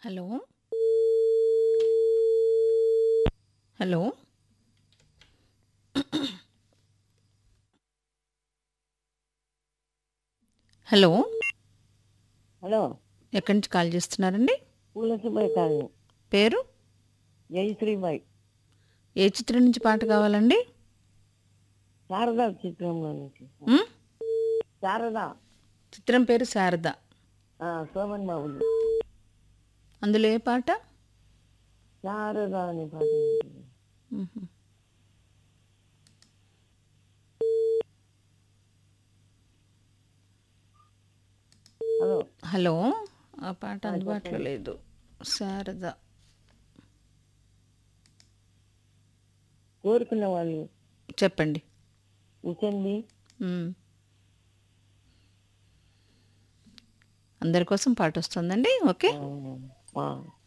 Hello hello hello hello ఎక్కడి నుంచి call చేస్తున్నారండి పూలసిబాయి కాదు పేరు జయశ్రీబాయి ఏ చిత్రం నుంచి పాట కావాలండి శారదా చిత్రంలో నుంచి ఉమ్? శారదా చిత్రం పేరు శారద ఆ, సోమన్ బాబు అందులో ఏ పాట శారదా అనే పాట ఉంటుంది. ఉహు. హలో హలో ఆ పాట అందుబాటులో లేదు శారద కోరుకున్న వాళ్ళు చెప్పండి ఉచండి ఉమ్. అందరి కోసం పాట వస్తుందండి ఓకే ఆ, ఆ,